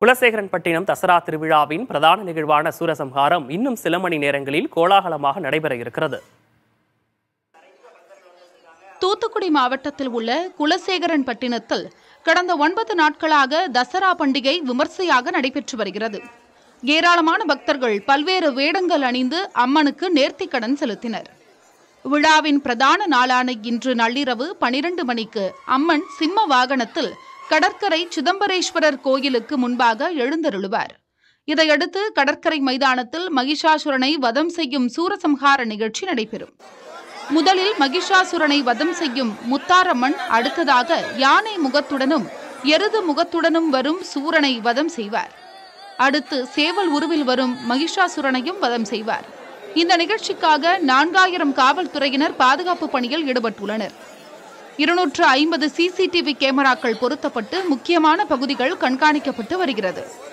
குலசேகரன்பட்டினம் தசரா திருவிழாவின் பிரதான நிகழ்வான சூரசம்ஹாரம் இன்னும் சில மணி நேரங்களில் கோலாகலமாக நடைபெற இருக்கிறது தூத்துக்குடி மாவட்டத்தில் உள்ள குலசேகரன் பட்டினத்தில் கடந்த ஒன்பது நாட்களாக தசரா பண்டிகை விமர்சையாக நடைபெற்று வருகிறது ஏராளமான பக்தர்கள் பல்வேறு வேடங்கள் அணிந்து அம்மனுக்கு நேர்த்திக்கடன் செலுத்தினர் விழாவின் பிரதான நாளான இன்று நள்ளிரவு பனிரெண்டு மணிக்கு அம்மன் சிம்ம வாகனத்தில் கடற்கரை சிதம்பரேஸ்வரர் கோயிலுக்கு முன்பாக எழுந்தருளுவார் இதையடுத்து கடற்கரை மைதானத்தில் மகிஷாசுரனை வதம் செய்யும் சூரசம்ஹார நிகழ்ச்சி நடைபெறும் முதலில் மகிஷாசுரனை வதம் செய்யும் முத்தாரம்மன் அடுத்ததாக யானை முகத்துடனும் எருது முகத்துடனும் வரும் சூரனை வதம் செய்வார் அடுத்து சேவல் உருவில் வரும் மகிஷாசுரனையும் வதம் செய்வார் இந்த நிகழ்ச்சிக்காக நான்காயிரம் காவல்துறையினர் பாதுகாப்பு பணியில் ஈடுபட்டுள்ளனர் இருநூற்று ஐம்பது சிசிடிவி கேமராக்கள் பொருத்தப்பட்டு முக்கியமான பகுதிகள் கண்காணிக்கப்பட்டு வருகிறது